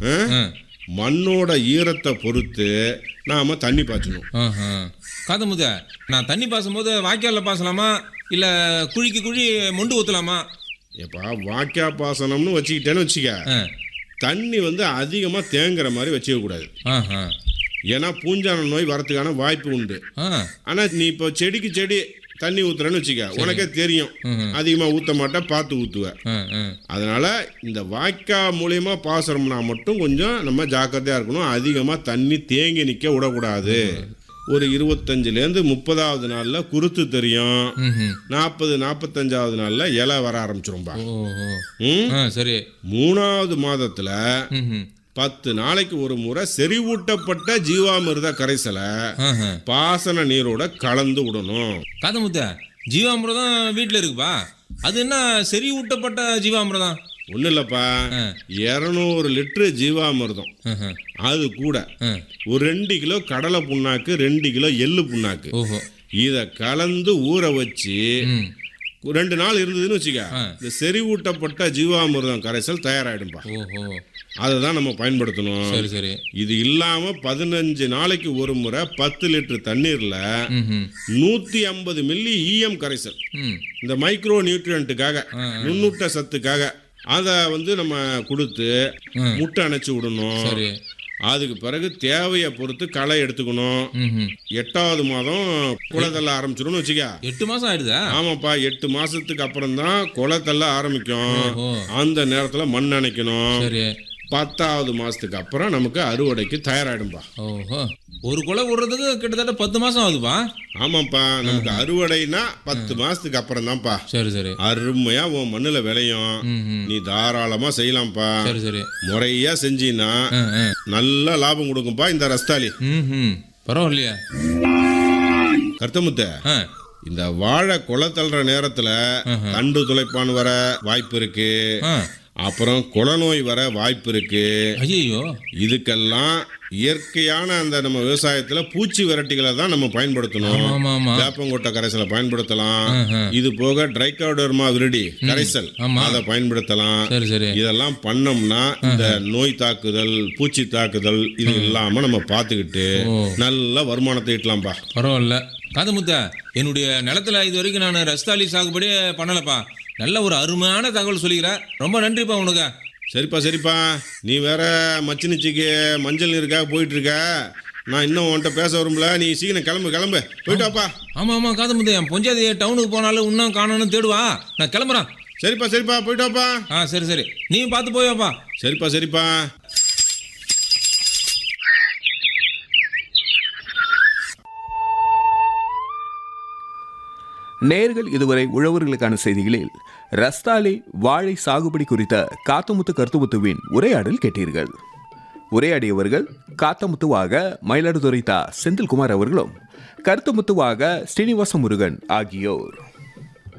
ஆ? ஆ. மண்ணோட ஈரத்தை பொறுத்து நாம தண்ணி பாய்ச்சணும் ஆஹா. காதமுத்த நான் தண்ணி பாசும்போது வாய்க்கால்ல பாசலாமா இல்ல குழிக்கு குழி மொண்டு ஊத்தலாமா எப்பா வாக்கியா பாசனம்னு வச்சுக்கிட்டேன்னு வச்சுக்க ஆ. தண்ணி வந்து அதிகமாக தேங்குற மாதிரி வச்சுக்க கூடாது ஆஹா. ஏன்னா பூஞ்சான நோய் வரதுக்கான வாய்ப்பு உண்டு ஆ. ஆனால் நீ இப்போ செடிக்கு செடி தண்ணி ஊத்துறேன்னு வச்சுக்க உனக்கே தெரியும் ம்ஹும். அதிகமாக ஊற்ற மாட்டேன் பார்த்து ஊற்றுவ ஆ, ஆ. அதனால இந்த வாய்க்கா மூலியமா பாசனம்னா மட்டும் கொஞ்சம் நம்ம ஜாக்கிரதையா இருக்கணும் அதிகமாக தண்ணி தேங்கி நிற்க விடக்கூடாது ஒரு இருபத்தஞ்சிலேருந்து முப்பதாவது நாளில் குருத்து தெரியும் ம்ஹும். நாற்பது நாற்பத்தஞ்சாவது நாளில் இலை வர ஆரம்பிச்சிரும்பா ஓஹோ. ம் ஆ, சரி மூணாவது மாதத்தில் ம்ஹும். பத்து நாளைக்கு ஒரு முறை செறிவூட்டப்பட்ட ஜீவாமிர்த கரைசலை ஆஹா. பாசன நீரோட கலந்து விடணும் காதமுத்த ஜீவாமிரதம் வீட்டில் இருக்குப்பா அது என்ன செறி ஊட்டப்பட்ட ஜீவாமிரதம் ஒன்றும் இல்லைப்பா ஆ. இரநூறு லிட்டரு ஜீவாமிர்தம் ஆஹா. அது கூட ஆ. ஒரு ரெண்டு கிலோ கடலை புண்ணாக்கு ரெண்டு கிலோ எள்ளு புண்ணாக்கு ஓஹோ இதை கலந்து ஊற வச்சு ம் ரெண்டு நாள் இருந்ததுன்னு வச்சுக்க ஆ. இந்த செறிவூட்டப்பட்ட ஜீவாமிர்தம் கரைசல் தயாராகிடும்பா ஓஹோ அதை தான் நம்ம பயன்படுத்தணும் சரி சரி இது இல்லாம பதினஞ்சு நாளைக்கு ஒரு முறை பத்து லிட்டர் தண்ணீர்ல ம்ஹும். நூத்தி ஐம்பது மில்லி ஈயம் கரைசல் ம் இந்த மைக்ரோ நியூட்ரியன்ட்டுக்காக ஆ, நுண்ணூட்ட சத்துக்காக அதை வந்து நம்ம கொடுத்து ம். முட்டை அணைச்சி விடணும் சரி அதுக்கு பிறகு தேவையை பொறுத்து களை எடுத்துக்கணும் ம்ஹும். எட்டாவது மாதம் குளத்தள்ள ஆரம்பிச்சிடும்னு வச்சுக்க எட்டு மாசம் ஆயிடுதா ஆமாப்பா எட்டு மாசத்துக்கு அப்புறம் தான் குளத்தள்ள ஆரம்பிக்கும் ஓஹோ அந்த நேரத்தில் மண் அணைக்கணும் சரி பத்தாவது மாசத்துக்கு அப்புறம் நமக்கு அறுவடைக்கு தயாராகிடும்பா ஓஹோ ஒரு குலை விடுறதுக்கு கிட்டத்தட்ட பத்து மாசம் ஆகுதுப்பா ஆமாப்பா நமக்கு அறுவடைனா பத்து மாசத்துக்கு அப்புறம் தான்ப்பா சரி சரி அருமையா உன் மண்ணுல விளையும் ம்ஹும். நீ தாராளமா செய்யலாம்ப்பா சரி சரி முறையா செஞ்சீன்னா ஆ, ஆ. நல்ல லாபம் கொடுக்கும்பா இந்த ரஸ்தாலி ம்ஹும். பரவாயில்லையா கருத்தமுத்த ஆ இந்த வாழை குலை தள்ளுற நேரத்துல தண்டு துளைப்பான் வர வாய்ப்பு இருக்கு ஆ அப்புறம் குளநோய் வர வாய்ப்பு இருக்கு ஐயோ இதுக்கெல்லாம் இயற்கையான அந்த நம்ம விவசாயத்துல பூச்சி விரட்டிகளை தான் நம்ம பயன்படுத்தணும் ஆமா ஆமா வேப்பங்கொட்டை கரைசலை பயன்படுத்தலாம் ஆஹா. இது போக ட்ரைகோடர்மா விரிடி கரைசல் ஆமா. அதை பயன்படுத்தலாம் சரி சரி இதெல்லாம் பண்ணோம்னா இந்த நோய் தாக்குதல் பூச்சி தாக்குதல் இது இல்லாம நம்ம பார்த்துக்கிட்டு ஓ. நல்ல வருமானத்தை ஈட்டலாம்ப்பா பரவாயில்ல காதமுத்தா என்னுடைய நிலத்துல இது வரைக்கும் நான் ரஸ்தாலி சாகுபடி பண்ணலப்பா நல்ல ஒரு அருமையான தகவல் சொல்லிக்கிற ரொம்ப நன்றிப்பா உனக்கு சரிப்பா சரிப்பா நீ வேற மச்சினிச்சிக்கு மஞ்சள் நீருக்காக போயிட்டு இருக்க நான் இன்னும் உன்கிட்ட பேச வரும்ல நீ சீக்கிரம் கிளம்பு கிளம்பு போயிட்டு வாப்பா ஆமா ஆமா காதமுத்து என் பொஞ்சாதி டவுனுக்கு போனாலும் இன்னும் காணணும்னு தேடுவா நான் கிளம்புறேன் சரிப்பா சரிப்பா போயிட்டு வாப்பா ஆ சரி சரி நீ பார்த்து போயப்பா சரிப்பா சரிப்பா நேர்கள் இதுவரை உழவர்களுக்கான செய்திகளில் ரஸ்தாலி வாழை சாகுபடி குறித்த காத்தமுத்து கருத்துமுத்துவின் உரையாடல் கேட்டீர்கள் உரையாடியவர்கள் காத்தமுத்துவாக மயிலாடுதுறை தா செந்தில்குமார் அவர்களும் கருத்துமுத்துவாக ஸ்ரீனிவாச முருகன் ஆகியோர்